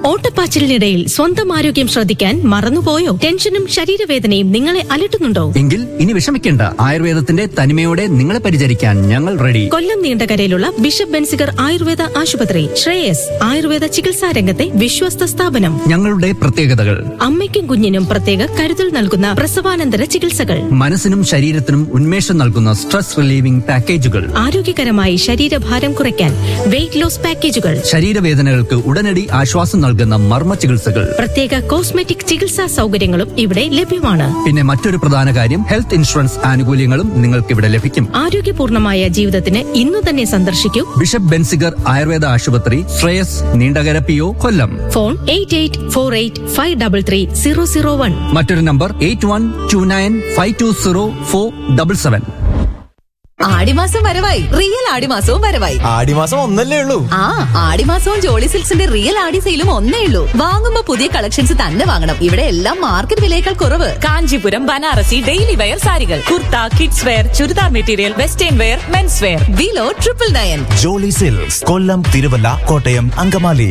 ഓട്ടപ്പാച്ചിലിനിടയിൽ സ്വന്തം ആരോഗ്യം ശ്രദ്ധിക്കാൻ മറന്നുപോയോ ടെൻഷനും ശരീരവേദനയും നിങ്ങളെ അലട്ടുന്നുണ്ടോ എങ്കിൽ ഇനി വിഷമിക്കേണ്ട ആയുർവേദത്തിന്റെ തനിമയോടെ നിങ്ങളെ പരിചരിക്കാൻ ഞങ്ങൾ റെഡി കൊല്ലം നീണ്ടകരയിലുള്ള ബിഷപ്പ് ബെൻസിഗർ ആയുർവേദ ആശുപത്രി ശ്രേയസ് ആയുർവേദ ചികിത്സാ രംഗത്തെ വിശ്വസ്ത സ്ഥാപനം ഞങ്ങളുടെ പ്രത്യേകതകൾ അമ്മയ്ക്കും കുഞ്ഞിനും പ്രത്യേക കരുതൽ നൽകുന്ന പ്രസവാനന്തര ചികിത്സകൾ മനസ്സിനും ശരീരത്തിനും ഉന്മേഷം നൽകുന്ന സ്ട്രെസ് റിലീവിംഗ് പാക്കേജുകൾ ആരോഗ്യകരമായി ശരീരഭാരം കുറയ്ക്കാൻ വെയിറ്റ് ലോസ് പാക്കേജുകൾ ശരീരവേദനകൾക്ക് ഉടനടി ആശ്വാസം നൽകുന്ന മർമ്മ ചികിത്സകൾ പ്രത്യേക കോസ്മെറ്റിക് ചികിത്സാ സൗകര്യങ്ങളും ഇവിടെ ലഭ്യമാണ് പിന്നെ മറ്റൊരു പ്രധാന കാര്യം ഹെൽത്ത് ഇൻഷുറൻസ് ആനുകൂല്യങ്ങളും നിങ്ങൾക്ക് ഇവിടെ ലഭിക്കും ആരോഗ്യപൂർണമായ ജീവിതത്തിന് ഇന്നു തന്നെ സന്ദർശിക്കൂ ബിഷപ്പ് ബെൻസിഗർ ആയുർവേദ ആശുപത്രി Shreyas Neendakara P O Kollam phone eight eight four eight five double three zero zero one മറ്റൊരു number eight one two nine five two zero four double seven ആടിമാസം വരവായി റിയൽ ആടിമാസവും വരവായി ആടിമാസം ഒന്നല്ലേ ഉള്ളൂ ആ ആടിമാസവും ജോളി സിൽക്സിന്റെ റിയൽ ആടി സെയിലും ഒന്നേ ഉള്ളൂ വാങ്ങുമ്പോ പുതിയ കളക്ഷൻസ് തന്നെ വാങ്ങണം ഇവിടെ എല്ലാം മാർക്കറ്റ് വിലയേക്കാൾ കുറവ് കാഞ്ചീപുരം ബനാറസി ഡെയിലി വെയർ സാരികൾ kurta kids wear churidar material western wear men's wear below triple nine Jolly silks Kollam Thiruvalla Kottayam Angamaly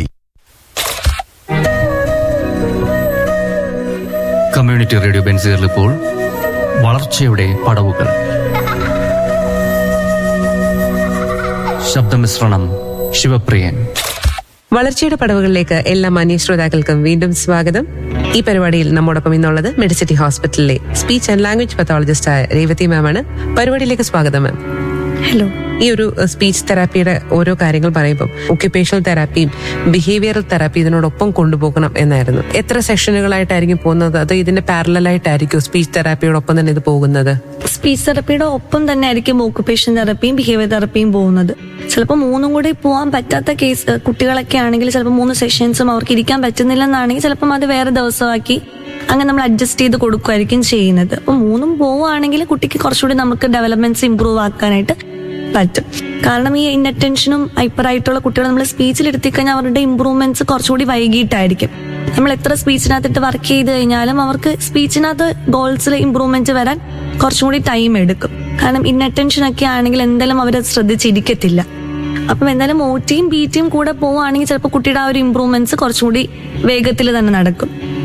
community radio ബെൻസിഗറിൽ ഇപ്പോൾ വളർച്ചയുടെ പടവുകൾ ശബ്ദമിശ്രണം ശിവപ്രിയൻ വളർച്ചയുടെ പടവുകളിലേക്ക് എല്ലാ മാന്യ ശ്രോതാക്കൾക്കും വീണ്ടും സ്വാഗതം ഈ പരിപാടിയിൽ നമ്മോടൊപ്പം ഇന്നുള്ളത് മെഡിസിറ്റി ഹോസ്പിറ്റലിലെ സ്പീച്ച് ആൻഡ് ലാംഗ്വേജ് പത്തോളജിസ്റ്റായ രേവതി മാം ആണ് പരിപാടിയിലേക്ക് സ്വാഗതം മാം ഹലോ ഈ ഒരു സ്പീച്ച് തെറാപ്പിയുടെ ഓരോ കാര്യങ്ങൾ പറയുമ്പോൾ ഒക്യുപേഷണൽ തെറാപ്പിയും ബിഹേവിയറൽ തെറാപ്പി ഇതിനോടൊപ്പം കൊണ്ടുപോകണം എന്നായിരുന്നു എത്ര സെഷനുകളായിട്ടായിരിക്കും പോകുന്നത് അത് ഇതിന്റെ പാരലായിട്ടായിരിക്കും സ്പീച്ച് തെറാപ്പിയോടൊപ്പം തന്നെ ഇത് പോകുന്നത് സ്പീച്ച് തെറപ്പിയുടെ ഒപ്പം തന്നെ ആയിരിക്കും ഓക്കുപേഷൻ തെറപ്പിയും ബിഹേവിയർ തെറപ്പിയും പോകുന്നത് ചിലപ്പോൾ മൂന്നും കൂടി പോകാൻ പറ്റാത്ത കേസ് കുട്ടികളൊക്കെ ആണെങ്കിൽ ചിലപ്പോൾ മൂന്ന് സെഷൻസും അവർക്ക് ഇരിക്കാൻ പറ്റുന്നില്ലെന്നാണെങ്കിൽ ചിലപ്പം അത് വേറെ ദിവസമാക്കി അങ്ങനെ നമ്മൾ അഡ്ജസ്റ്റ് ചെയ്ത് കൊടുക്കുമായിരിക്കും ചെയ്യുന്നത് അപ്പോൾ മൂന്നും പോവുകയാണെങ്കിൽ കുട്ടിക്ക് കുറച്ചുകൂടി നമുക്ക് ഡെവലപ്മെന്റ്സ് ഇമ്പ്രൂവ് ആക്കാനായിട്ട് പറ്റും കാരണം ഈ ഇന്നറ്റൻഷനും ഹൈപ്പർ ആയിട്ടുള്ള കുട്ടികൾ നമ്മൾ സ്പീച്ചിൽ എടുത്തിക്കഴിഞ്ഞാൽ അവരുടെ ഇമ്പ്രൂവ്മെന്റ്സ് കുറച്ചുകൂടി വൈകിട്ടായിരിക്കും നമ്മൾ എത്ര സ്പീച്ചിനകത്തിട്ട് വർക്ക് ചെയ്ത് കഴിഞ്ഞാലും അവർക്ക് സ്പീച്ചിനകത്ത് ഗോൾസിൽ ഇമ്പ്രൂവ്മെന്റ് വരാൻ കുറച്ചും കൂടി ടൈം എടുക്കും കാരണം ഇന്നറ്റൻഷൻ ഒക്കെ ആണെങ്കിൽ എന്തായാലും അവർ ശ്രദ്ധിച്ചിരിക്കത്തില്ല അപ്പം എന്തായാലും ഒ ടിയും ബി ടിയും കൂടെ പോവുകയാണെങ്കിൽ ചിലപ്പോൾ കുട്ടിയുടെ ആ ഒരു ഇമ്പ്രൂവ്മെന്റ്സ് കുറച്ചും കൂടി വേഗത്തിൽ തന്നെ നടക്കും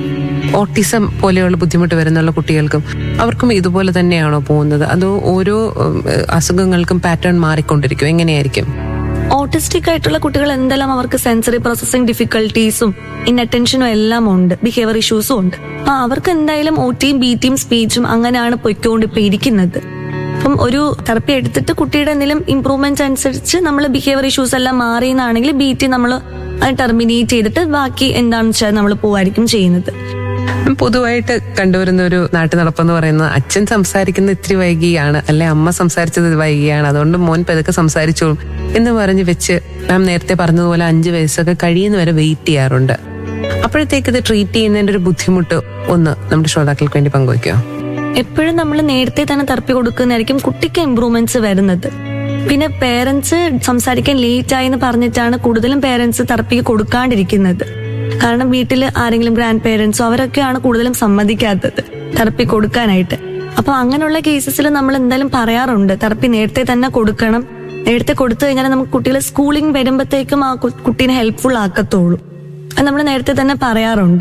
ഓട്ടിസം പോലെയുള്ള ബുദ്ധിമുട്ട് വരുന്നുള്ള കുട്ടികൾക്കും അവർക്കും ഇതുപോലെ തന്നെയാണോ പോകുന്നത് അതോ ഓരോ ഉം, അസുഖങ്ങൾക്കും പാറ്റേൺ മാറിക്കൊണ്ടിരിക്കും എങ്ങനെയായിരിക്കും ഓട്ടിസ്റ്റിക് ആയിട്ടുള്ള കുട്ടികൾ എന്തെല്ലാം അവർക്ക് സെൻസറി പ്രോസസ്സിംഗ് ഡിഫിക്കൽട്ടീസും ഇന്നറ്റൻഷനും എല്ലാം ഉണ്ട് ബിഹേവിയർ ഇഷ്യൂസും ഉണ്ട് അപ്പൊ അവർക്ക് എന്തായാലും ഒ ടിയും ബി ടിയും സ്പീച്ചും അങ്ങനെയാണ് പൊയ്ക്കൊണ്ട് ഇപ്പൊ ഇരിക്കുന്നത് അപ്പം ഒരു തെറപ്പി എടുത്തിട്ട് കുട്ടിയുടെ എന്തെങ്കിലും ഇമ്പ്രൂവ്മെന്റ് അനുസരിച്ച് നമ്മൾ ബിഹേവിയർ ഇഷ്യൂസ് എല്ലാം മാറിയെന്നാണെങ്കിൽ ബി ടി നമ്മൾ അത് ടെർമിനേറ്റ് ചെയ്തിട്ട് ബാക്കി എന്താണെന്ന് വെച്ചാൽ നമ്മൾ പോവായിരിക്കും ചെയ്യുന്നത് പൊതുവായിട്ട് കണ്ടുവരുന്ന ഒരു നാട്ടു നടപ്പെന്ന് പറയുന്നത് അച്ഛൻ സംസാരിക്കുന്ന ഇത്തിരി വൈകിയാണ് അല്ലെ അമ്മ സംസാരിച്ചത് വൈകിയാണ് അതുകൊണ്ട് മോൻ പതുക്കെ സംസാരിച്ചോളും എന്ന് പറഞ്ഞ് വെച്ച് മാം നേരത്തെ പറഞ്ഞതുപോലെ അഞ്ചു വയസ്സൊക്കെ കഴിയുന്ന വരെ വെയിറ്റ് ചെയ്യാറുണ്ട് അപ്പോഴത്തേക്ക് ഇത് ട്രീറ്റ് ചെയ്യുന്നതിന്റെ ഒരു ബുദ്ധിമുട്ട് ഒന്ന് നമ്മുടെ ശ്രോതാക്കൾക്ക് വേണ്ടി പങ്കുവയ്ക്കോ എപ്പോഴും നമ്മൾ നേരത്തെ തന്നെ തെറപ്പി കൊടുക്കുന്നതായിരിക്കും കുട്ടിക്ക് ഇമ്പ്രൂവ്മെന്റ്സ് വരുന്നത് പിന്നെ പേരൻസ് സംസാരിക്കാൻ ലേറ്റ് ആയി എന്ന് പറഞ്ഞിട്ടാണ് കൂടുതലും പേരൻസ് തെറപ്പിക്ക് കൊടുക്കാണ്ടിരിക്കുന്നത് കാരണം വീട്ടിൽ ആരെങ്കിലും ഗ്രാൻഡ് പേരൻസോ അവരൊക്കെയാണ് കൂടുതലും സമ്മതിക്കാത്തത് തെറപ്പി കൊടുക്കാനായിട്ട് അപ്പൊ അങ്ങനെയുള്ള കേസസിൽ നമ്മൾ എന്തായാലും പറയാറുണ്ട് തെറപ്പി നേരത്തെ തന്നെ കൊടുക്കണം നേരത്തെ കൊടുത്തു കഴിഞ്ഞാൽ നമുക്ക് കുട്ടികൾ സ്കൂളിംഗ് വരുമ്പോഴത്തേക്കും ആ കു- കുട്ടീനെ ഹെൽപ്ഫുൾ ആക്കത്തുള്ളൂ അത് നമ്മൾ നേരത്തെ തന്നെ പറയാറുണ്ട്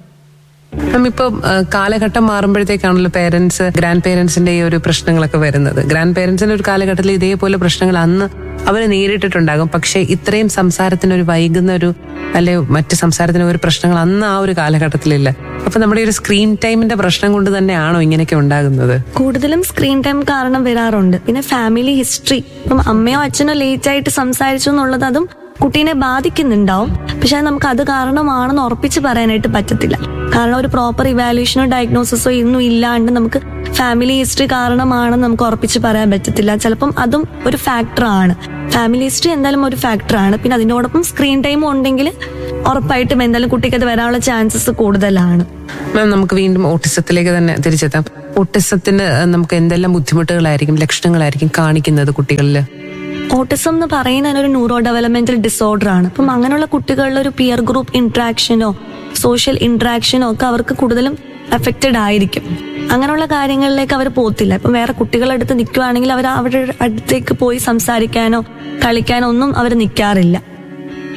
മാം ഇപ്പൊ കാലഘട്ടം മാറുമ്പോഴത്തേക്കാണല്ലോ പേരൻസ് ഗ്രാൻഡ് പേരൻസിന്റെ ഈ ഒരു പ്രശ്നങ്ങളൊക്കെ വരുന്നത് ഗ്രാൻഡ് പേരൻസിന്റെ ഒരു കാലഘട്ടത്തിൽ ഇതേപോലെ പ്രശ്നങ്ങൾ അന്ന് അവർ നേരിട്ടിട്ടുണ്ടാകും പക്ഷെ ഇത്രയും സംസാരത്തിന് ഒരു വൈകുന്ന ഒരു അല്ലെ മറ്റ് സംസാരത്തിന് ഒരു പ്രശ്നങ്ങൾ അന്ന് ആ ഒരു കാലഘട്ടത്തിലില്ല അപ്പൊ നമ്മുടെ ഈ ഒരു സ്ക്രീൻ ടൈമിന്റെ പ്രശ്നം കൊണ്ട് തന്നെയാണോ ഇങ്ങനെയൊക്കെ ഉണ്ടാകുന്നത് കൂടുതലും സ്ക്രീൻ ടൈം കാരണം വരാറുണ്ട് പിന്നെ ഫാമിലി ഹിസ്റ്ററി ഇപ്പം അമ്മയോ അച്ഛനോ ലേറ്റ് ആയിട്ട് സംസാരിച്ചു എന്നുള്ളത് അതും കുട്ടീനെ ബാധിക്കുന്നുണ്ടാവും പക്ഷെ അത് നമുക്ക് അത് കാരണമാണെന്ന് ഉറപ്പിച്ച് പറയാനായിട്ട് പറ്റത്തില്ല കാരണം ഒരു പ്രോപ്പർ ഇവാലുവേഷനോ ഡയഗ്നോസിസോ ഒന്നും ഇല്ലാണ്ട് നമുക്ക് ഫാമിലി ഹിസ്റ്ററി കാരണമാണെന്ന് നമുക്ക് ഉറപ്പിച്ച് പറയാൻ പറ്റത്തില്ല ചിലപ്പം അതും ഒരു ഫാക്ടറാണ് ഫാമിലി ഹിസ്റ്ററി എന്തായാലും ഒരു ഫാക്ടറാണ് പിന്നെ അതിനോടൊപ്പം സ്ക്രീൻ ടൈം ഉണ്ടെങ്കിൽ ഉറപ്പായിട്ടും എന്തായാലും കുട്ടിക്ക് അത് വരാനുള്ള ചാൻസസ് കൂടുതലാണ് മാം നമുക്ക് വീണ്ടും ഓട്ടിസത്തിലേക്ക് തന്നെ തിരിച്ചെത്താം ഓട്ടിസത്തിന് നമുക്ക് എന്തെല്ലാം ബുദ്ധിമുട്ടുകളായിരിക്കും ലക്ഷണങ്ങളായിരിക്കും കാണിക്കുന്നത് കുട്ടികളിൽ ഓട്ടിസം എന്ന് പറയുന്നത് ഒരു ന്യൂറോ ഡെവലപ്മെന്റൽ ഡിസോർഡർ ആണ് അപ്പം അങ്ങനെയുള്ള കുട്ടികളിൽ ഒരു പിയർ ഗ്രൂപ്പ് ഇന്ററാക്ഷനോ സോഷ്യൽ ഇന്ററാക്ഷനോ ഒക്കെ അവർക്ക് കൂടുതലും എഫക്റ്റഡ് ആയിരിക്കും അങ്ങനെയുള്ള കാര്യങ്ങളിലേക്ക് അവർ പോകത്തില്ല ഇപ്പം വേറെ കുട്ടികളുടെ അടുത്ത് നിൽക്കുവാണെങ്കിൽ അവർ അവരുടെ അടുത്തേക്ക് പോയി സംസാരിക്കാനോ കളിക്കാനോ ഒന്നും അവർ നിൽക്കാറില്ല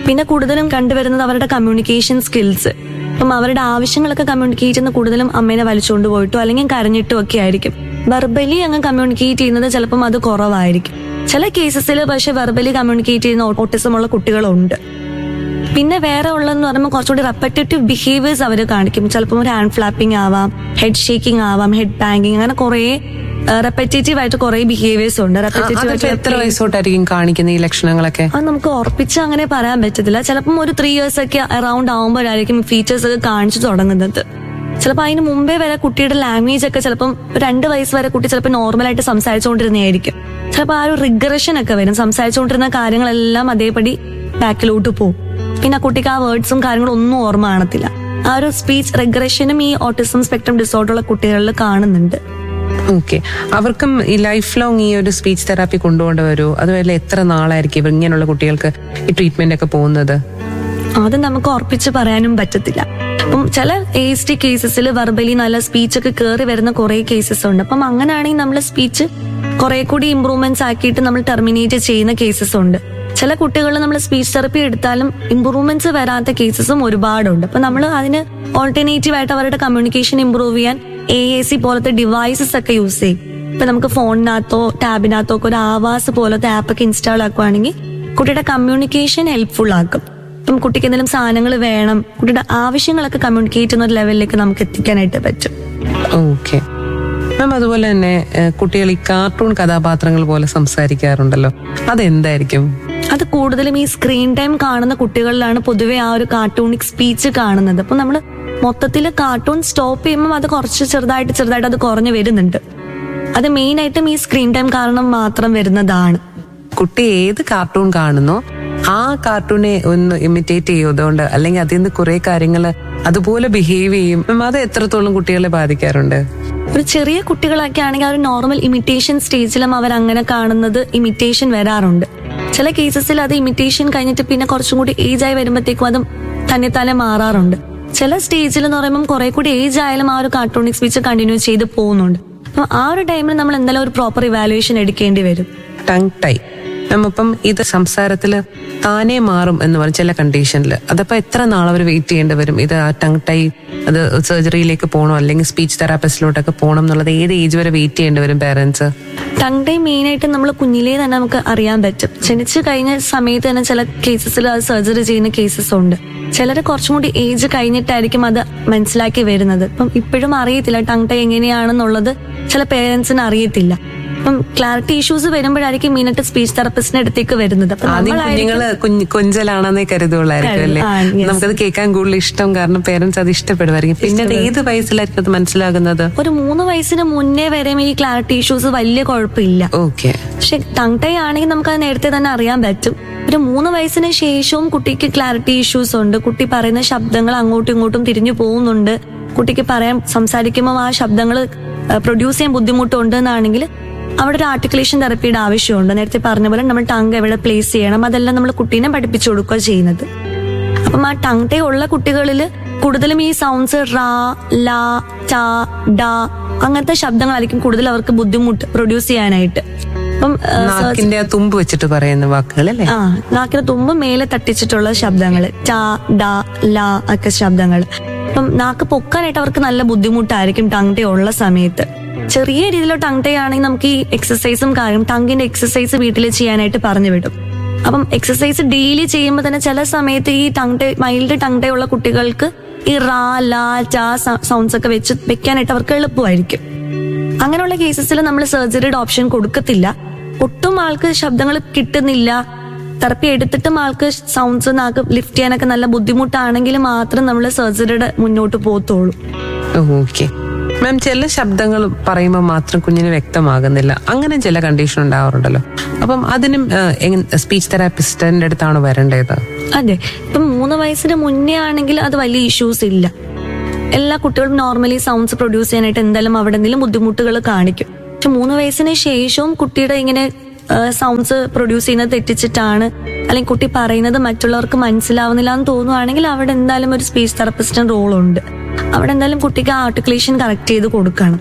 പിന്നെ കൂടുതലും കണ്ടുവരുന്നത് അവരുടെ കമ്മ്യൂണിക്കേഷൻ സ്കിൽസ് അപ്പം അവരുടെ ആവശ്യങ്ങളൊക്കെ കമ്മ്യൂണിക്കേറ്റ് ചെയ്യുന്ന കൂടുതലും അമ്മേനെ വലിച്ചുകൊണ്ട് പോയിട്ടോ അല്ലെങ്കിൽ കരഞ്ഞിട്ടോ ഒക്കെ ആയിരിക്കും വെർബലി അങ്ങ് കമ്മ്യൂണിക്കേറ്റ് ചെയ്യുന്നത് ചിലപ്പം അത് കുറവായിരിക്കും ചില കേസസിൽ പക്ഷെ വെർബലി കമ്മ്യൂണിക്കേറ്റ് ചെയ്യുന്ന ഓട്ടിസം ഉള്ള കുട്ടികളുണ്ട് പിന്നെ വേറെ ഉള്ളതെന്ന് പറയുമ്പോൾ കുറച്ചുകൂടി റെപ്പറ്റേറ്റീവ് ബിഹേവിയേഴ്സ് അവർ കാണിക്കും ചിലപ്പോൾ ഒരു ഹാൻഡ് ഫ്ലാപ്പിംഗ് ആവാം ഹെഡ് ഷേക്കിംഗ് ആവാം ഹെഡ് ബാങ്കിങ് അങ്ങനെ കുറേ റെപ്പറ്റേറ്റീവ് ആയിട്ട് കുറേ ബിഹേവിയേഴ്സ് ഉണ്ട് അതൊക്കെ എത്ര റെപ്പറ്റേറ്റീവ് വയസ്സോട്ടായിരിക്കും കാണിക്കുന്ന ഈ ലക്ഷണങ്ങളൊക്കെ അത് നമുക്ക് ഉറപ്പിച്ച് അങ്ങനെ പറയാൻ പറ്റത്തില്ല ചിലപ്പം ഒരു ത്രീ ഇയേഴ്സ് ഒക്കെ അറൌണ്ട് ആവുമ്പോഴായിരിക്കും ഫീച്ചേഴ്സ് ഒക്കെ കാണിച്ചു തുടങ്ങുന്നത് ചിലപ്പോൾ അതിന് മുമ്പേ വരെ കുട്ടിയുടെ ലാംഗ്വേജ് ഒക്കെ ചിലപ്പം രണ്ട് വയസ്സ് വരെ കുട്ടി ചിലപ്പോൾ നോർമലായിട്ട് സംസാരിച്ചുകൊണ്ടിരുന്നതായിരിക്കും ചിലപ്പോൾ ആ ഒരു റിഗ്രഷൻ ഒക്കെ വരും സംസാരിച്ചുകൊണ്ടിരുന്ന കാര്യങ്ങളെല്ലാം അതേപടി ബാക്കിലോട്ട് പോകും പിന്നെ ആ കുട്ടിക്ക് ആ വേർഡ്സും കാര്യങ്ങളും ഒന്നും ഓർമ്മ കാണത്തില്ല ആ ഒരു സ്പീച്ച് റിഗ്രഷനും ഈ ഓട്ടിസം സ്പെക്ട്രം ഡിസോർഡർ ഉള്ള കുട്ടികളിൽ കാണുന്നുണ്ട് ഓക്കെ അവർക്കും ഈ ലൈഫ് ലോങ് ഈ ഒരു സ്പീച്ച് തെറാപ്പി കൊണ്ടുകൊണ്ട് വരുമോ അതുപോലെ എത്ര നാളായിരിക്കും ഇവർ ഇങ്ങനെയുള്ള കുട്ടികൾക്ക് ഈ ട്രീറ്റ്മെന്റ് ഒക്കെ പോകുന്നത് അത് നമുക്ക് ഉറപ്പിച്ച് പറയാനും പറ്റത്തില്ല അപ്പം ചില എസ് ടി കേസസിൽ വെർബലി നല്ല സ്പീച്ച് ഒക്കെ കയറി വരുന്ന കുറെ കേസസ് ഉണ്ട് അപ്പം അങ്ങനെയാണെങ്കിൽ നമ്മൾ സ്പീച്ച് കുറെ കൂടി ഇമ്പ്രൂവ്മെന്റ്സ് ആക്കിയിട്ട് നമ്മൾ ടെർമിനേറ്റ് ചെയ്യുന്ന കേസസ് ഉണ്ട് ചില കുട്ടികളിൽ നമ്മൾ സ്പീച്ച് തെറപ്പി എടുത്താലും ഇമ്പ്രൂവ്മെന്റ്സ് വരാത്ത കേസസും ഒരുപാടുണ്ട് അപ്പൊ നമ്മൾ അതിന് ഓൾട്ടർനേറ്റീവ് ആയിട്ട് അവരുടെ കമ്മ്യൂണിക്കേഷൻ ഇമ്പ്രൂവ് ചെയ്യാൻ എ എ സി പോലത്തെ ഡിവൈസസ് ഒക്കെ യൂസ് ചെയ്യും ഇപ്പൊ നമുക്ക് ഫോണിനകത്തോ ടാബിനകത്തോ ഒക്കെ ഒരു ആവാസ് പോലത്തെ ആപ്പ് ഒക്കെ ഇൻസ്റ്റാൾ ആക്കുവാണെങ്കിൽ കുട്ടിയുടെ കമ്മ്യൂണിക്കേഷൻ ഹെൽപ്ഫുൾ ആക്കും ഇപ്പം കുട്ടിക്ക് എന്തെങ്കിലും സാധനങ്ങൾ വേണം കുട്ടിയുടെ ആവശ്യങ്ങളൊക്കെ കമ്മ്യൂണിക്കേറ്റ് ചെയ്യുന്ന ഒരു ലെവലിലേക്ക് നമുക്ക് എത്തിക്കാനായിട്ട് പറ്റും ഓക്കെ മാം അതുപോലെ തന്നെ ഏഹ്, കുട്ടികൾ ഈ കാർട്ടൂൺ കഥാപാത്രങ്ങൾ പോലെ സംസാരിക്കാറുണ്ടല്ലോ അതെന്തായിരിക്കും അത് കൂടുതലും ഈ സ്ക്രീൻ ടൈം കാണുന്ന കുട്ടികളിലാണ് പൊതുവെ ആ ഒരു കാർട്ടൂണിക് സ്പീച്ച് കാണുന്നത് അപ്പൊ നമ്മൾ മൊത്തത്തിൽ കാർട്ടൂൺ സ്റ്റോപ്പ് ചെയ്യുമ്പോൾ അത് കുറച്ച് ചെറുതായിട്ട് ചെറുതായിട്ട് അത് കുറഞ്ഞു വരുന്നുണ്ട് അത് മെയിൻ ആയിട്ടും ഈ സ്ക്രീൻ ടൈം കാരണം മാത്രം വരുന്നതാണ് കുട്ടി ഏത് കാർട്ടൂൺ കാണുന്നോ ആ കാർട്ടൂണെ ഒന്ന് ഇമിറ്റേറ്റ് ചെയ്യുന്നതുകൊണ്ട് അല്ലെങ്കിൽ അതിൽ നിന്ന് കുറെ കാര്യങ്ങൾ അതുപോലെ ബിഹേവ് ചെയ്യും മാം, അത് എത്രത്തോളം കുട്ടികളെ ബാധിക്കാറുണ്ട് ഒരു ചെറിയ കുട്ടികളൊക്കെ ആണെങ്കിൽ ആ ഒരു നോർമൽ ഇമിറ്റേഷൻ സ്റ്റേജിലും അവർ അങ്ങനെ കാണുന്നത് ഇമിറ്റേഷൻ വരാറുണ്ട് ചില കേസസിൽ അത് ഇമിറ്റേഷൻ കഴിഞ്ഞിട്ട് പിന്നെ കുറച്ചും കൂടി ഏജ് ആയി വരുമ്പോഴത്തേക്കും അത് തന്നെ തന്നെ മാറാറുണ്ട് ചില സ്റ്റേജിൽ എന്ന് പറയുമ്പോൾ കുറെ കൂടി ഏജ് ആയാലും ആ ഒരു കാർട്ടൂണിക് സ്പീച്ച് കണ്ടിന്യൂ ചെയ്ത് പോകുന്നുണ്ട് അപ്പൊ ആ ഒരു ടൈമിൽ നമ്മൾ എന്തായാലും ഒരു പ്രോപ്പർ ഇവാലുവേഷൻ എടുക്കേണ്ടി വരും ടങ് ടൈ നമ്മപ്പം ഇത് സംസാരത്തില് താനേ മാറും എന്ന് പറഞ്ഞ ചില കണ്ടീഷനിൽ അതപ്പോ എത്ര നാൾ അവർ വെയിറ്റ് ചെയ്യേണ്ടി വരും ഇത് ആ ടങ് ടൈ അത് സർജറിയിലേക്ക് പോകണോ അല്ലെങ്കിൽ സ്പീച്ച് തെറാപ്പിസ്റ്റിലോട്ടൊക്കെ പോകണം എന്നുള്ളത് ഏത് ഏജ് വരെ വെയിറ്റ് ചെയ്യേണ്ടി വരും പേരൻസ് ടങ് ടൈം മെയിൻ ആയിട്ട് നമ്മൾ കുഞ്ഞിലേ തന്നെ നമുക്ക് അറിയാൻ പറ്റും ജനിച്ചു കഴിഞ്ഞ സമയത്ത് തന്നെ ചില കേസസിൽ അത് സർജറി ചെയ്യുന്ന കേസസ് ഉണ്ട് ചിലർ കുറച്ചും കൂടി ഏജ് കഴിഞ്ഞിട്ടായിരിക്കും അത് മനസ്സിലാക്കി വരുന്നത് ഇപ്പം ഇപ്പോഴും അറിയത്തില്ല ടങ് ടൈ എങ്ങനെയാണെന്നുള്ളത് ചില പേരൻസിന് അറിയത്തില്ല ഇപ്പം ക്ലാരിറ്റി ഇഷ്യൂസ് വരുമ്പോഴായിരിക്കും മീനട്ട് സ്പീച്ച് തെറപ്പിസ്റ്റിന്റെ അടുത്തേക്ക് വരുന്നത് അപ്പൊ ആദ്യം നമ്മളായിരിക്കും കുഞ്ഞുങ്ങള് കുഞ്ഞ് കൊഞ്ചലാണെന്നേ കരുതുള്ളായിരിക്കും അല്ലേ ആ, yes. നമുക്കത് കേൾക്കാൻ കൂടുതൽ ഇഷ്ടം കാരണം പേരൻസ് അത് ഇഷ്ടപ്പെടുമായിരിക്കും പിന്നെ അത് ഏത് വയസ്സിലായിരിക്കും അത് മനസ്സിലാകുന്നത് ഒരു മൂന്ന് വയസ്സിന് മുന്നേ വരെ ഈ ക്ലാരിറ്റി ഇഷ്യൂസ് വലിയ കുഴപ്പമില്ല ഓക്കെ പക്ഷെ ടങ് ടൈ ആണെങ്കിൽ നമുക്ക് അത് നേരത്തെ തന്നെ അറിയാൻ പറ്റും ഒരു മൂന്ന് വയസ്സിന് ശേഷവും കുട്ടിക്ക് ക്ലാരിറ്റി ഇഷ്യൂസ് ഉണ്ട് കുട്ടി പറയുന്ന ശബ്ദങ്ങൾ അങ്ങോട്ടും ഇങ്ങോട്ടും തിരിഞ്ഞു പോകുന്നുണ്ട് കുട്ടിക്ക് പറയാൻ സംസാരിക്കുമ്പോൾ ആ ശബ്ദങ്ങൾ പ്രൊഡ്യൂസ് ചെയ്യാൻ ബുദ്ധിമുട്ടുണ്ട് എന്നാണെങ്കിൽ അവിടെ ഒരു ആർട്ടിക്കുലേഷൻ തെറപ്പിയുടെ ആവശ്യമുണ്ട് നേരത്തെ പറഞ്ഞ പോലെ നമ്മൾ ടങ് എവിടെ പ്ലേസ് ചെയ്യണം അതെല്ലാം നമ്മൾ കുട്ടീനെ പഠിപ്പിച്ചു കൊടുക്കുക ചെയ്യുന്നത് അപ്പം ആ ടങ് ടൈ ഉള്ള കുട്ടികളിൽ കൂടുതലും ഈ സൗണ്ട്സ് റാ ലാ ച ഡ അങ്ങനത്തെ ശബ്ദങ്ങളായിരിക്കും കൂടുതൽ അവർക്ക് ബുദ്ധിമുട്ട് പ്രൊഡ്യൂസ് ചെയ്യാനായിട്ട് അപ്പം ആ, നാക്കിന്റെ ആ തുമ്പ് വെച്ചിട്ട് പറയുന്ന വാക്കുകൾ അല്ലേ ആ നാക്കിന് തുമ്പ് മേലെ തട്ടിച്ചിട്ടുള്ള ശബ്ദങ്ങൾ ട ഡ ല ഒക്കെ ശബ്ദങ്ങൾ അപ്പം നാക്ക് പൊക്കാനായിട്ട് അവർക്ക് നല്ല ബുദ്ധിമുട്ടായിരിക്കും ടങ് ടേ ഉള്ള സമയത്ത് ചെറിയ രീതിയിലുള്ള ടങ് ടേ ആണെങ്കിൽ നമുക്ക് ഈ എക്സസൈസും കാര്യം ടങ്ങിന്റെ എക്സസൈസ് വീട്ടിൽ ചെയ്യാനായിട്ട് പറഞ്ഞു വിടും അപ്പം എക്സസൈസ് ഡെയിലി ചെയ്യുമ്പോൾ തന്നെ ചില സമയത്ത് ഈ ടങ് ടേ മൈൽഡ് ടങ് ടേ ഉള്ള കുട്ടികൾക്ക് ഈ റാ ലാ ച സൗണ്ട്സ് ഒക്കെ വെച്ച് വെക്കാനായിട്ട് അവർക്ക് എളുപ്പമായിരിക്കും അങ്ങനെയുള്ള കേസസിൽ നമ്മൾ സർജറിയുടെ ഓപ്ഷൻ കൊടുക്കത്തില്ല ഒട്ടും ആൾക്ക് ശബ്ദങ്ങൾ കിട്ടുന്നില്ല തെറപ്പി എടുത്തിട്ടും ആൾക്ക് സൗണ്ട്സ് നാക്ക് ലിഫ്റ്റ് ചെയ്യാനൊക്കെ നല്ല ബുദ്ധിമുട്ടാണെങ്കിൽ മാത്രം നമ്മൾ സർജറിയുടെ മുന്നോട്ട് പോകത്തുള്ളൂ ഓക്കെ മാം ചില ശബ്ദങ്ങൾ പറയുമ്പോൾ മാത്രം കുഞ്ഞിന് വ്യക്തമാകുന്നില്ല അങ്ങനെ ചില കണ്ടീഷൻ ഉണ്ടാവാറുണ്ടല്ലോ അപ്പം അതിനും സ്പീച്ച് തെറാപ്പിസ്റ്റിന്റെ അടുത്താണ് വരേണ്ടത് അതെ ഇപ്പം മൂന്ന് വയസ്സിന് മുന്നേ ആണെങ്കിൽ അത് വലിയ ഇഷ്യൂസ് ഇല്ല എല്ലാ കുട്ടികളും നോർമലി സൗണ്ട്സ് പ്രൊഡ്യൂസ് ചെയ്യാനായിട്ട് എന്തായാലും അവിടെ എന്തെങ്കിലും ബുദ്ധിമുട്ടുകൾ കാണിക്കും പക്ഷെ മൂന്ന് വയസ്സിന് ശേഷവും കുട്ടിയുടെ ഇങ്ങനെ സൗണ്ട്സ് പ്രൊഡ്യൂസ് ചെയ്യുന്നത് തെറ്റിച്ചിട്ടാണ് അല്ലെങ്കിൽ കുട്ടി പറയുന്നത് മറ്റുള്ളവർക്ക് മനസ്സിലാവുന്നില്ല എന്ന് തോന്നുവാണെങ്കിൽ അവിടെ എന്തായാലും ഒരു സ്പീച്ച് തെറപ്പിസ്റ്റിന്റെ റോൾ ഉണ്ട് അവിടെ എന്തായാലും കുട്ടിക്ക് ആർട്ടിക്കുലേഷൻ കറക്റ്റ് ചെയ്ത് കൊടുക്കണം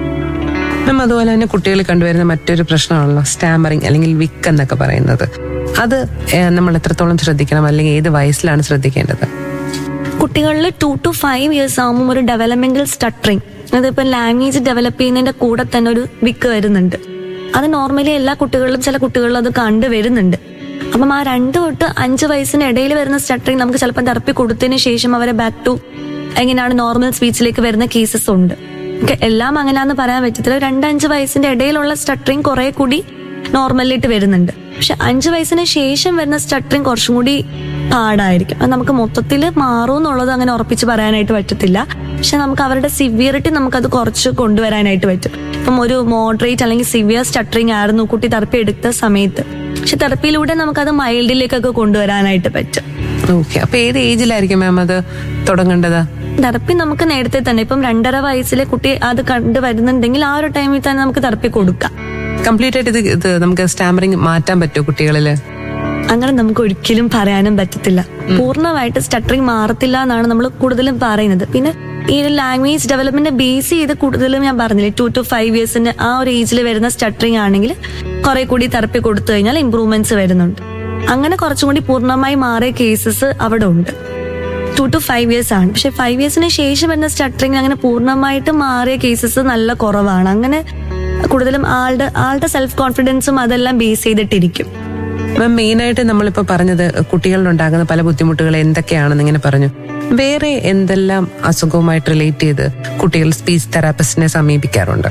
മാം അതുപോലെ തന്നെ കുട്ടികളിൽ കണ്ടുവരുന്ന മറ്റൊരു പ്രശ്നമാണല്ലോ സ്റ്റാമറിങ് അല്ലെങ്കിൽ വിക്ക് എന്നൊക്കെ പറയുന്നത് അത് ഏഹ്, നമ്മൾ എത്രത്തോളം ശ്രദ്ധിക്കണം അല്ലെങ്കിൽ ഏത് വയസ്സിലാണ് ശ്രദ്ധിക്കേണ്ടത് കുട്ടികളിൽ ടു ടു ഫൈവ് ഇയേഴ്സ് ആകുമ്പോൾ ഒരു ഡെവലപ്മെന്റൽ സ്റ്റട്ടറിങ് അതിപ്പോ ലാംഗ്വേജ് ഡെവലപ്പ് ചെയ്യുന്നതിന്റെ കൂടെ തന്നെ ഒരു വിക്ക് വരുന്നുണ്ട് അത് നോർമലി എല്ലാ കുട്ടികളിലും ചില കുട്ടികളിലും അത് കണ്ടുവരുന്നുണ്ട് അപ്പം ആ രണ്ട് തൊട്ട് അഞ്ച് വയസ്സിന് ഇടയിൽ വരുന്ന സ്റ്റട്ടറിങ് നമുക്ക് ചിലപ്പോൾ തെറപ്പി കൊടുത്തതിന് ശേഷം അവരെ ബാക്ക് ടു എങ്ങനെയാണ് നോർമൽ സ്പീച്ചിലേക്ക് വരുന്ന കേസസ് ഉണ്ട് ഒക്കെ എല്ലാം അങ്ങനെയാന്ന് പറയാൻ പറ്റത്തില്ല രണ്ട് അഞ്ച് വയസ്സിന്റെ ഇടയിലുള്ള സ്റ്റട്ടറിങ് കുറെ കൂടി നോർമലിയിട്ട് വരുന്നുണ്ട് പക്ഷെ അഞ്ച് വയസ്സിന് ശേഷം വരുന്ന സ്റ്റട്ടറിങ് കുറച്ചും കൂടി പാടായിരിക്കും അത് നമുക്ക് മൊത്തത്തിൽ മാറും എന്നുള്ളത് അങ്ങനെ ഉറപ്പിച്ച് പറയാനായിട്ട് പറ്റത്തില്ല പക്ഷെ നമുക്ക് അവരുടെ സിവിയറിറ്റി നമുക്കത് കുറച്ച് കൊണ്ടുവരാനായിട്ട് പറ്റും ഇപ്പം ഒരു മോഡറേറ്റ് അല്ലെങ്കിൽ സിവിയർ സ്റ്റട്ടറിങ് ആയിരുന്നു കുട്ടി തെറപ്പി എടുത്ത സമയത്ത് പക്ഷെ തെറപ്പിയിലൂടെ നമുക്കത് മൈൽഡിലേക്കൊക്കെ കൊണ്ടുവരാനായിട്ട് പറ്റും ഓക്കെ അപ്പൊ ഏത് ഏജിലായിരിക്കും മാം അത് തുടങ്ങേണ്ടത് തെറപ്പി നമുക്ക് നേരത്തെ തന്നെ ഇപ്പം രണ്ടര വയസ്സിലെ കുട്ടി അത് കണ്ടു വരുന്നുണ്ടെങ്കിൽ ആ ഒരു ടൈമിൽ തന്നെ നമുക്ക് തെറപ്പി കൊടുക്കാം കംപ്ലീറ്റ് ആയിട്ട് ഇത് ഇത് നമുക്ക് സ്റ്റാമറിങ് മാറ്റാൻ പറ്റുമോ കുട്ടികളില് അങ്ങനെ നമുക്ക് ഒരിക്കലും പറയാനും പറ്റത്തില്ല പൂർണ്ണമായിട്ട് സ്റ്റട്ടറിങ് മാറത്തില്ല എന്നാണ് നമ്മൾ കൂടുതലും പറയുന്നത് പിന്നെ ഈ ഒരു ലാംഗ്വേജ് ഡെവലപ്മെന്റ് ബേസ് ചെയ്ത് കൂടുതലും ഞാൻ പറഞ്ഞില്ലേ ടു ടു ഫൈവ് ഇയേഴ്സിന്റെ ആ ഒരു ഏജിൽ വരുന്ന സ്റ്റട്ടറിങ് ആണെങ്കിൽ കുറെ കൂടി തെറപ്പി കൊടുത്തു കഴിഞ്ഞാൽ ഇമ്പ്രൂവ്മെന്റ്സ് വരുന്നുണ്ട് അങ്ങനെ കുറച്ചും കൂടി പൂർണ്ണമായി മാറിയ കേസസ് അവിടെ ഉണ്ട് ടു ടു ഫൈവ് ഇയേഴ്സ് ആണ് പക്ഷെ ഫൈവ് ഇയേഴ്സിന് ശേഷം വരുന്ന സ്റ്റട്ടറിങ് അങ്ങനെ പൂർണ്ണമായിട്ട് മാറിയ കേസസ് നല്ല കുറവാണ് അങ്ങനെ കൂടുതലും ആളുടെ ആളുടെ സെൽഫ് കോൺഫിഡൻസും അതെല്ലാം ബേസ് ചെയ്തിട്ടിരിക്കും മാം മെയിൻ ആയിട്ട് നമ്മളിപ്പോ പറഞ്ഞത് കുട്ടികളിലുണ്ടാകുന്ന പല ബുദ്ധിമുട്ടുകൾ എന്തൊക്കെയാണെന്ന് ഇങ്ങനെ പറഞ്ഞു വേറെ എന്തെല്ലാം അസുഖവുമായിട്ട് റിലേറ്റ് ചെയ്ത് കുട്ടികൾ സ്പീച്ച് തെറാപ്പിസ്റ്റിനെ സമീപിക്കാറുണ്ട്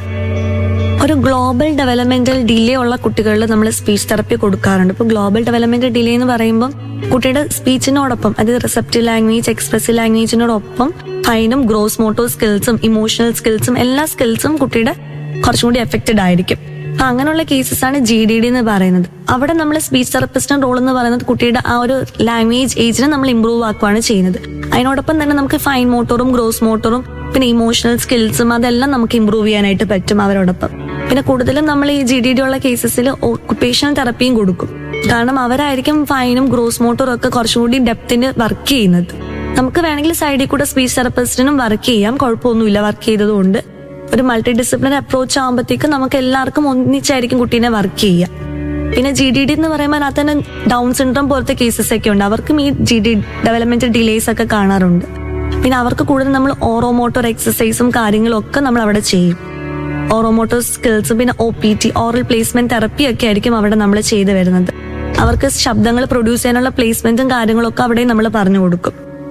ഒരു ഗ്ലോബൽ ഡെവലപ്മെന്റൽ ഡിലേ ഉള്ള കുട്ടികളിൽ നമ്മൾ സ്പീച്ച് തെറപ്പി കൊടുക്കാറുണ്ട് ഇപ്പൊ ഗ്ലോബൽ ഡെവലപ്മെന്റൽ ഡിലേ എന്ന് പറയുമ്പോൾ കുട്ടിയുടെ സ്പീച്ചിനോടൊപ്പം അതായത് റിസപ്റ്റീവ് ലാംഗ്വേജ് എക്സ്പ്രസീവ് ലാംഗ്വേജിനോടൊപ്പം ഫൈനും ഗ്രോസ് മോട്ടോ സ്കിൽസും ഇമോഷണൽ സ്കിൽസും എല്ലാ സ്കിൽസും കുട്ടിയുടെ കുറച്ചും കൂടി എഫക്റ്റഡ് ആയിരിക്കും അപ്പൊ അങ്ങനെയുള്ള കേസസ് ആണ് ജി ഡി ഡി എന്ന് പറയുന്നത് അവിടെ നമ്മൾ സ്പീച്ച് തെറപ്പിസ്റ്റിന്റെ റോൾ എന്ന് പറയുന്നത് കുട്ടിയുടെ ആ ഒരു ലാംഗ്വേജ് ഏജിനെ നമ്മൾ ഇമ്പ്രൂവ് ആക്കുകയാണ് ചെയ്യുന്നത് അതിനോടൊപ്പം തന്നെ നമുക്ക് ഫൈൻ മോട്ടോറും ഗ്രോസ് മോട്ടോറും പിന്നെ ഇമോഷണൽ സ്കിൽസും അതെല്ലാം നമുക്ക് ഇമ്പ്രൂവ് ചെയ്യാനായിട്ട് പറ്റും അവരോടൊപ്പം പിന്നെ കൂടുതലും നമ്മൾ ഈ ജി ഡി ഡി ഉള്ള കേസസിൽ ഒക്കുപേഷണൽ തെറപ്പിയും കൊടുക്കും കാരണം അവരായിരിക്കും ഫൈനും ഗ്രോസ് മോട്ടോറും ഒക്കെ കുറച്ചും കൂടി ഡെപ്തിന് വർക്ക് ചെയ്യുന്നത് നമുക്ക് വേണമെങ്കിൽ സൈഡിൽ കൂടെ സ്പീച്ച് തെറപ്പിസ്റ്റിനും വർക്ക് ചെയ്യാം കുഴപ്പമൊന്നുമില്ല വർക്ക് ചെയ്തതുകൊണ്ട് ഒരു മൾട്ടി ഡിസിപ്ലിനറി അപ്രോച്ച് ആകുമ്പോഴത്തേക്കും നമുക്ക് എല്ലാവർക്കും ഒന്നിച്ചായിരിക്കും കുട്ടീനെ വർക്ക് ചെയ്യുക പിന്നെ ജി ഡി ഡി എന്ന് പറയുമ്പോൾ അതിനകത്ത് തന്നെ ഡൗൺ സിൻഡ്രോം പോലത്തെ കേസസ് ഒക്കെ ഉണ്ട് അവർക്കും ഈ ജി ഡി ഡെവലപ്മെന്റ് ഡിലേസ് ഒക്കെ കാണാറുണ്ട് പിന്നെ അവർക്ക് കൂടുതൽ നമ്മൾ ഓറോമോട്ടോർ എക്സസൈസും കാര്യങ്ങളും ഒക്കെ നമ്മൾ അവിടെ ചെയ്യും ഓറോമോട്ടോർ സ്കിൽസും പിന്നെ O P T oral placement therapy ഒക്കെ ആയിരിക്കും അവിടെ നമ്മൾ ചെയ്തു വരുന്നത് അവർക്ക് ശബ്ദങ്ങൾ പ്രൊഡ്യൂസ് ചെയ്യാനുള്ള പ്ലേസ്മെന്റും കാര്യങ്ങളൊക്കെ അവിടെ നമ്മൾ പറഞ്ഞു കൊടുക്കും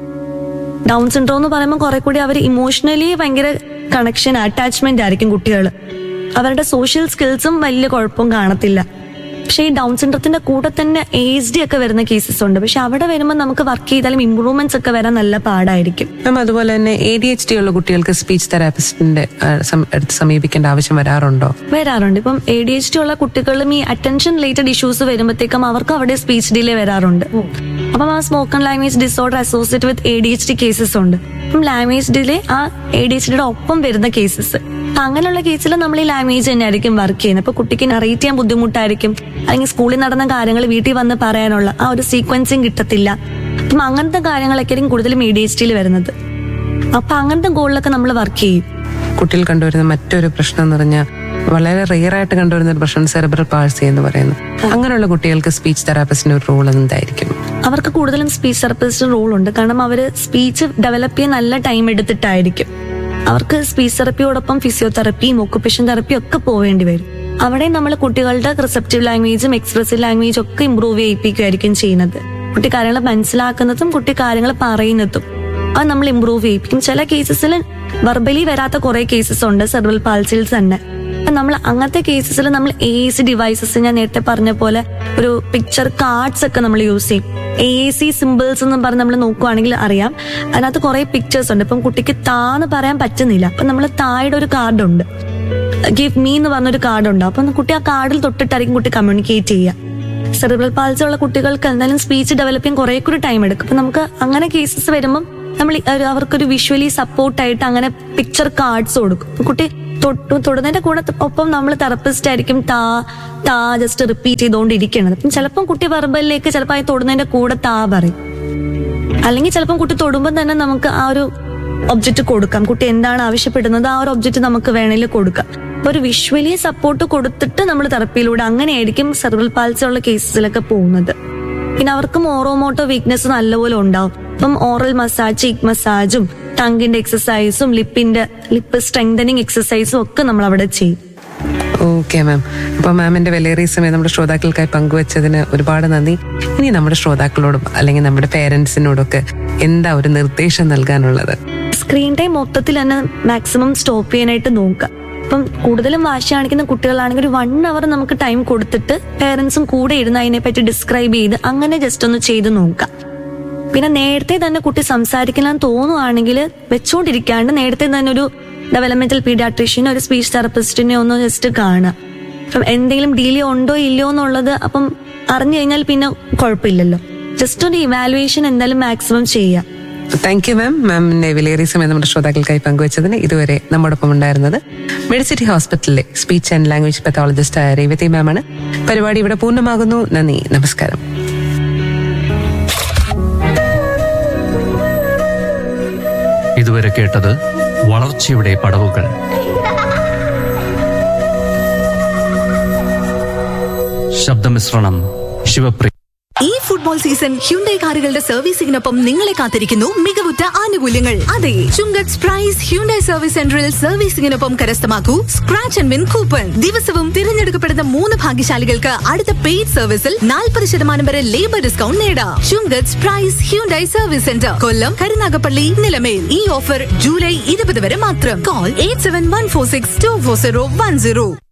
ഡൗൺ സിൻഡ്രോം എന്ന് പറയുമ്പോൾ കുറെ കൂടി അവർ ഇമോഷണലി ഭയങ്കര കണക്ഷൻ അറ്റാച്ച്മെന്റ് ആയിരിക്കും കുട്ടികൾ അവരുടെ സോഷ്യൽ സ്കിൽസും വലിയ കുഴപ്പവും കാണത്തില്ല പക്ഷെ ഈ ഡൗൺ സിൻഡ്രത്തിന്റെ കൂടെ തന്നെ എയ്സ് ഡി ഒക്കെ വരുന്ന കേസസ് ഉണ്ട് പക്ഷെ അവിടെ വരുമ്പോൾ നമുക്ക് വർക്ക് ചെയ്താലും ഇമ്പ്രൂവ്മെന്റ്സ് ഒക്കെ വരാൻ നല്ല പാടായിരിക്കും മാം അതുപോലെ തന്നെ എ ഡി എച്ച് ഡി ഉള്ള കുട്ടികൾക്ക് സ്പീച്ച് തെറാപ്പിസ്റ്റിന്റെ ആ, സം- അടുത്ത് സമീപിക്കേണ്ട ആവശ്യം വരാറുണ്ടോ വരാറുണ്ട് ഇപ്പം എ ഡി എച്ച് ഡി ഉള്ള കുട്ടികളിലും ഈ അറ്റൻഷൻ റിലേറ്റഡ് ഇഷ്യൂസ് വരുമ്പോഴത്തേക്കും അവർക്ക് അവിടെ സ്പീച്ച് ഡിലേ വരാറുണ്ട് അപ്പം ആ spoken language disorder associate with A D H D cases ഉണ്ട് അപ്പം ലാംഗ്വേജ് ഡിലേ ആ എ ഡി എച്ച് ഡിയുടെ ഒപ്പം വരുന്ന കേസസ് അങ്ങനെയുള്ള കേസിൽ നമ്മൾ ഈ ലാംഗ്വേജ് തന്നെ ആയിരിക്കും വർക്ക് ചെയ്യുന്നത് അപ്പൊ കുട്ടിക്ക് നറേറ്റ് ചെയ്യാൻ ബുദ്ധിമുട്ടായിരിക്കും അല്ലെങ്കിൽ സ്കൂളിൽ നടന്ന കാര്യങ്ങൾ വീട്ടിൽ വന്ന് പറയാനുള്ള ആ ഒരു സീക്വൻസിങ് കിട്ടത്തില്ല അപ്പം അങ്ങനത്തെ കാര്യങ്ങളൊക്കെ ആയിരിക്കും കൂടുതലും എ ഡി എച്ച് ഡിയിൽ വരുന്നത് അപ്പൊ അങ്ങനത്തെ ഗോളിലൊക്കെ നമ്മൾ വർക്ക് ചെയ്യും കുട്ടികൾ കണ്ടുവരുന്ന മറ്റൊരു പ്രശ്നം എന്ന് പറഞ്ഞാൽ വളരെ റെയർ ആയിട്ട് കണ്ടുവരുന്ന ഒരു പ്രശ്നം സെറിബ്രൽ പാൾസി എന്ന് പറയുന്നു അങ്ങനെയുള്ള കുട്ടികൾക്ക് സ്പീച്ച് തെറാപ്പിസ്റ്റിന്റെ ഒരു റോൾ എന്തായിരിക്കും അവർക്ക് കൂടുതലും സ്പീച്ച് തെറപ്പിസ്റ്റ് റോൾ ഉണ്ട് കാരണം അവർ സ്പീച്ച് ഡെവലപ്പ് ചെയ്യാൻ നല്ല ടൈം എടുത്തിട്ടായിരിക്കും അവർക്ക് സ്പീച്ച് തെറപ്പിയോടൊപ്പം ഫിസിയോതെറപ്പിയും ഒക്കുപേഷൻ തെറപ്പിയും ഒക്കെ പോവേണ്ടി വരും അവിടെ നമ്മൾ കുട്ടികളുടെ റിസപ്റ്റീവ് ലാംഗ്വേജും എക്സ്പ്രസീവ് ലാംഗ്വേജും ഒക്കെ ഇമ്പ്രൂവ് ചെയ്യിപ്പിക്കുകയായിരിക്കും ചെയ്യുന്നത് കുട്ടി കാര്യങ്ങൾ മനസ്സിലാക്കുന്നതും കുട്ടി കാര്യങ്ങൾ പറയുന്നതും അത് നമ്മൾ ഇമ്പ്രൂവ് ചെയ്യിപ്പിക്കും ചില കേസസിൽ വെർബലി വരാത്ത കുറെ കേസസ് ഉണ്ട് സെർവൽ പാൾസിൽസ് തന്നെ അപ്പൊ നമ്മൾ അങ്ങനത്തെ കേസസിൽ നമ്മൾ എ സി ഡിവൈസസ് ഞാൻ നേരത്തെ പറഞ്ഞ പോലെ ഒരു പിക്ചർ കാർഡ്സ് ഒക്കെ നമ്മൾ യൂസ് ചെയ്യും എ സി സിമ്പിൾസ് എന്ന് പറഞ്ഞ് നമ്മൾ നോക്കുവാണെങ്കിൽ അറിയാം അതിനകത്ത് കുറെ പിക്ചേഴ്സ് ഉണ്ട് ഇപ്പം കുട്ടിക്ക് താന്ന് പറയാൻ പറ്റുന്നില്ല അപ്പൊ നമ്മൾ തായുടെ ഒരു കാർഡ് ഉണ്ട് ഗിവ് മീ എന്ന് പറഞ്ഞൊരു കാർഡ് ഉണ്ട് അപ്പൊ കുട്ടി ആ കാർഡിൽ തൊട്ടിട്ടായിരിക്കും കുട്ടി കമ്മ്യൂണിക്കേറ്റ് ചെയ്യുക സെറിബ്രൽ പാൾസി ഉള്ള കുട്ടികൾക്ക് എന്തായാലും സ്പീച്ച് ഡെവലപ്പ് ചെയ്യാൻ കുറെ കൂടി ടൈം എടുക്കും അപ്പൊ നമുക്ക് അങ്ങനെ കേസസ് വരുമ്പം നമ്മൾ ഈ ഒരു- അവർക്കൊരു വിഷ്വലി സപ്പോർട്ടായിട്ട് അങ്ങനെ പിക്ചർ കാർഡ്സ് കൊടുക്കും കുട്ടി തൊട്ട് തൊടുന്നതിന്റെ കൂടെ ഒപ്പം നമ്മൾ തെറപ്പിസ്റ്റ് ആയിരിക്കും താ താ ജസ്റ്റ് റിപ്പീറ്റ് ചെയ്തുകൊണ്ടിരിക്കുന്നത് അപ്പം ചിലപ്പം കുട്ടി വെർബലിലേക്ക് ചിലപ്പോൾ ആ തൊടുന്നതിന്റെ കൂടെ താ പറയും അല്ലെങ്കിൽ ചിലപ്പം കുട്ടി തൊടുമ്പോൾ തന്നെ നമുക്ക് ആ ഒരു ഒബ്ജക്റ്റ് കൊടുക്കാം കുട്ടി എന്താണ് ആവശ്യപ്പെടുന്നത് ആ ഒരു ഒബ്ജക്റ്റ് നമുക്ക് വേണമെങ്കിൽ കൊടുക്കാം അപ്പൊ ഒരു വിഷ്വലി സപ്പോർട്ട് കൊടുത്തിട്ട് നമ്മൾ തെറപ്പിയിലൂടെ അങ്ങനെയായിരിക്കും സെർവൽ പാൽസി ഉള്ള കേസസിലൊക്കെ പോകുന്നത് പിന്നെ അവർക്ക് ഓറോമോട്ടോ വീക്ക്നെസ് നല്ലപോലെ ഉണ്ടാവും ഇപ്പം ഓറൽ മസാജ് ചീക്ക് മസാജും ടങ്കിന്റെ എക്സസൈസും ലിപ്പിന്റെ ലിപ്പ് സ്ട്രെങ്തനിങ് എക്സസൈസും ഒക്കെ നമ്മൾ അവിടെ ചെയ്യും ഓക്കെ മാം അപ്പൊ മാമിന്റെ വിലയേറിയ സമയം നമ്മുടെ ശ്രോതാക്കൾക്കായി പങ്കുവച്ചതിന് ഒരുപാട് നന്ദി ഇനി നമ്മുടെ ശ്രോതാക്കളോടും അല്ലെങ്കിൽ നമ്മുടെ പേരൻസിനോടൊക്കെ എന്താ ഒരു നിർദ്ദേശം നൽകാനുള്ളത് സ്ക്രീൻ ടൈം മൊത്തത്തിൽ തന്നെ മാക്സിമം സ്റ്റോപ്പ് ചെയ്യാനായിട്ട് നോക്കുക ഇപ്പം കൂടുതലും വാശി കാണിക്കുന്ന കുട്ടികളാണെങ്കിൽ ഒരു വൺ അവർ നമുക്ക് ടൈം കൊടുത്തിട്ട് പേരൻസും കൂടെ ഇരുന്ന് അതിനെപ്പറ്റി ഡിസ്ക്രൈബ് ചെയ്ത് അങ്ങനെ ജസ്റ്റ് ഒന്ന് ചെയ്ത് നോക്കാം പിന്നെ നേരത്തെ തന്നെ കുട്ടി സംസാരിക്കണം തോന്നുവാണെങ്കിൽ വെച്ചുകൊണ്ടിരിക്കാണ്ട് നേരത്തെ തന്നെ ഒരു ഡെവലപ്മെന്റൽ പീഡിയാട്രീഷ്യനെ ഒരു സ്പീച്ച് തെറപ്പിസ്റ്റിനെ ഒന്ന് ജസ്റ്റ് കാണുക അപ്പം എന്തെങ്കിലും ഡീലേ ഉണ്ടോ ഇല്ലയോ എന്നുള്ളത് അപ്പം അറിഞ്ഞു കഴിഞ്ഞാൽ പിന്നെ കുഴപ്പമില്ലല്ലോ ജസ്റ്റ് ഒരു ഇവാലുവേഷൻ എന്തായാലും മാക്സിമം ചെയ്യാം താങ്ക് യു മാം മാമിന്റെ വിലയേറിയ സമയം നമ്മുടെ ശ്രോതാക്കൾക്കായി പങ്കുവച്ചതിന് ഇതുവരെ നമ്മോടൊപ്പം ഉണ്ടായിരുന്നത് മെഡിസിറ്റി ഹോസ്പിറ്റലിലെ speech and language pathologist Revathi മാമാണ് പരിപാടി ഇവിടെ പൂർണ്ണമാകുന്നു നന്ദി നമസ്കാരം ഇതുവരെ കേട്ടത് വളർച്ചയുടെ പടവുകൾ ശബ്ദമിശ്രണം ശിവപ്രിയ ഈ ഫുട്ബോൾ സീസൺ ഹ്യുണ്ടൈ കാറുകളുടെ സർവീസിംഗിനൊപ്പം നിങ്ങളെ കാത്തിരിക്കുന്നു മികവുറ്റ ആനുകൂല്യങ്ങൾ അതെ ചുങ്കത്ത് പ്രൈസ് ഹ്യുണ്ടൈ സർവീസ് സെന്ററിൽ സർവീസിംഗിനൊപ്പം കരസ്ഥമാക്കൂ സ്ക്രാച്ച് ആൻഡ് വിൻ കൂപ്പൺ ദിവസവും തിരഞ്ഞെടുക്കപ്പെടുന്ന മൂന്ന് ഭാഗ്യശാലികൾക്ക് അടുത്ത പെയ്ഡ് സർവീസിൽ നാൽപ്പത് ശതമാനം വരെ ലേബർ ഡിസ്കൗണ്ട് നേടാം Chungath prize Hyundai service centre Kollam Karunagappally Nilamel ഈ ഓഫർ ജൂലൈ ഇരുപത് വരെ മാത്രം call eight seven one four six two four zero one zero